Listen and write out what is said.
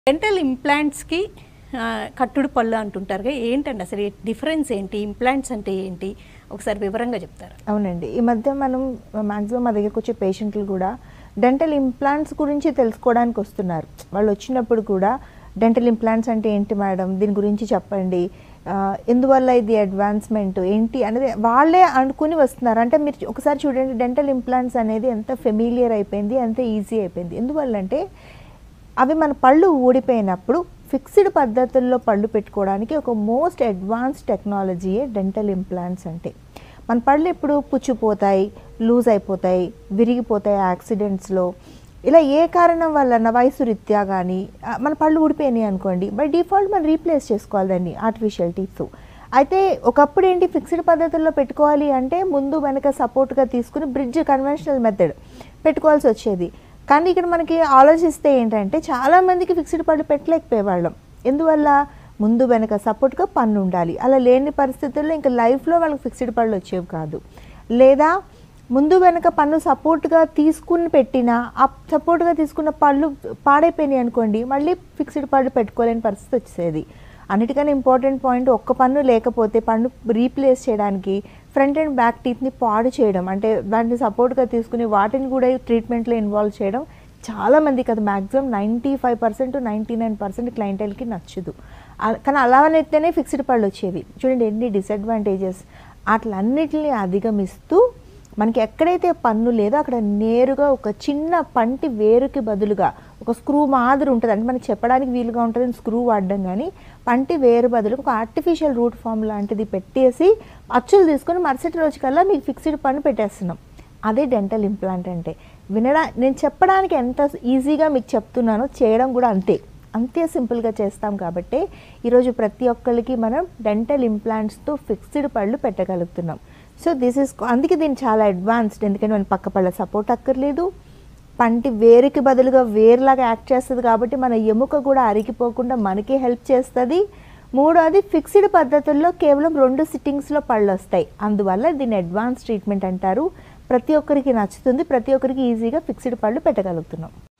dental ఇంప్లాంట్స్కి ఆ, కట్టుడు పళ్ళు అంటుంటారుగా ఏంటండి అసలు డిఫరెన్స్ ఏంటి ఇంప్లాంట్స్ అంటే ఏంటి ఒకసారి వివరంగా చెప్తారా అవునండి ఈ మధ్య మనం మ్యాక్సిమం మా దగ్గరకు వచ్చే పేషెంట్లు కూడా డెంటల్ ఇంప్లాంట్స్ గురించి తెలుసుకోవడానికి వస్తున్నారు వాళ్ళు వచ్చినప్పుడు కూడా డెంటల్ ఇంప్లాంట్స్ అంటే ఏంటి మేడం దీని గురించి చెప్పండి ఆ, ఎందువల్ల ఇది అడ్వాన్స్మెంట్ ఏంటి అనేది వాళ్ళే అనుకుని వస్తున్నారు అంటే మీరు ఒకసారి చూడండి డెంటల్ ఇంప్లాంట్స్ అనేది ఎంత ఫెమిలియర్ అయిపోయింది ఎంత ఈజీ అయిపోయింది ఎందువల్ల అంటే అవి మన పళ్ళు ఊడిపోయినప్పుడు ఫిక్స్డ్ పద్ధతుల్లో పళ్ళు పెట్టుకోవడానికి ఒక మోస్ట్ అడ్వాన్స్ టెక్నాలజీయే డెంటల్ ఇంప్లాంట్స్ అంటే మన పళ్ళు ఇప్పుడు పుచ్చిపోతాయి లూజ్ అయిపోతాయి విరిగిపోతాయి యాక్సిడెంట్స్లో ఇలా ఏ కారణం వలన వయసు రీత్యా కానీ ఆ, మన పళ్ళు ఊడిపోయినాయి అనుకోండి బై డిఫాల్ట్ మనం రీప్లేస్ చేసుకోవాలి దాన్ని ఆర్టిఫిషియల్ టీత్ అయితే ఒకప్పుడు ఏంటి ఫిక్స్డ్ పద్ధతుల్లో పెట్టుకోవాలి అంటే ముందు వెనక సపోర్ట్గా తీసుకుని బ్రిడ్జ్ కన్వెన్షనల్ మెథడ్ పెట్టుకోవాల్సి వచ్చేది కానీ ఇక్కడ మనకి ఆలోచిస్తే ఏంటంటే చాలా మందికి ఫిక్స్డ్ పళ్ళు పెట్టలేకపోయేవాళ్ళం ఎందువల్ల ముందు వెనక సపోర్ట్గా పన్ను ఉండాలి అలా లేని పరిస్థితుల్లో ఇంకా లైఫ్లో వాళ్ళకి ఫిక్స్డ్ పళ్ళు వచ్చేవి కాదు లేదా ముందు వెనక పన్ను సపోర్ట్గా తీసుకుని పెట్టినా ఆ సపోర్ట్గా తీసుకున్న పళ్ళు పాడైపోయినాయి అనుకోండి మళ్ళీ ఫిక్స్డ్ పళ్ళు పెట్టుకోలేని పరిస్థితి వచ్చేది అన్నిటికన్నా ఇంపార్టెంట్ పాయింట్ ఒక్క పన్ను లేకపోతే పన్ను రీప్లేస్ చేయడానికి ఫ్రంట్ అండ్ బ్యాక్ టీత్ని పాడు చేయడం అంటే దాన్ని సపోర్ట్గా తీసుకుని వాటిని కూడా ట్రీట్మెంట్లో ఇన్వాల్వ్ చేయడం చాలా మందికి అది maximum ninety five percent ninety nine percent క్లయింటైల్కి నచ్చదు ఆ- కానీ అలానైతేనే ఫిక్స్డ్ పళ్ళు వచ్చేవి చూడండి ఎన్ని డిసడ్వాంటేజెస్ అట్లన్నిటిని అధిగమిస్తూ మనకి ఎక్కడైతే పన్ను లేదో అక్కడ నేరుగా ఒక చిన్న పంటి వేరుకి బదులుగా ఒక స్క్రూ మాదిరి ఉంటుంది అంటే మనకి చెప్పడానికి వీలుగా ఉంటుంది స్క్రూ వాడడం కానీ పంటి వేరు బదులు ఒక ఆర్టిఫిషియల్ రూట్ ఫామ్ లాంటిది పెట్టేసి అచ్చులు తీసుకొని మరుసటి రోజు కల్లా మీకు ఫిక్స్డ్ పన్ను పెట్టేస్తున్నాం అదే డెంటల్ ఇంప్లాంట్ అంటే వినడా నేను చెప్పడానికి ఎంత ఈజీగా మీకు చెప్తున్నానో చేయడం కూడా అంతే అంతే సింపుల్గా చేస్తాం కాబట్టి ఈరోజు ప్రతి ఒక్కరికి మనం డెంటల్ ఇంప్లాంట్స్తో ఫిక్స్డ్ పళ్ళు పెట్టగలుగుతున్నాం సో దిస్ ఇస్ అందుకే దీన్ని చాలా అడ్వాన్స్డ్ ఎందుకంటే మన పక్క పళ్ళ సపోర్ట్ అక్కర్లేదు పంటి వేరుకి బదులుగా వేరులాగా యాక్ట్ చేస్తుంది కాబట్టి మన ఎముక కూడా అరిగిపోకుండా మనకి హెల్ప్ చేస్తుంది మూడోది ఫిక్స్డ్ పద్ధతుల్లో కేవలం రెండు సిట్టింగ్స్లో పళ్ళు వస్తాయి అందువల్ల దీన్ని అడ్వాన్స్ ట్రీట్మెంట్ అంటారు ప్రతి ఒక్కరికి నచ్చుతుంది ప్రతి ఒక్కరికి ఈజీగా ఫిక్స్డ్ పళ్ళు పెట్టగలుగుతున్నాం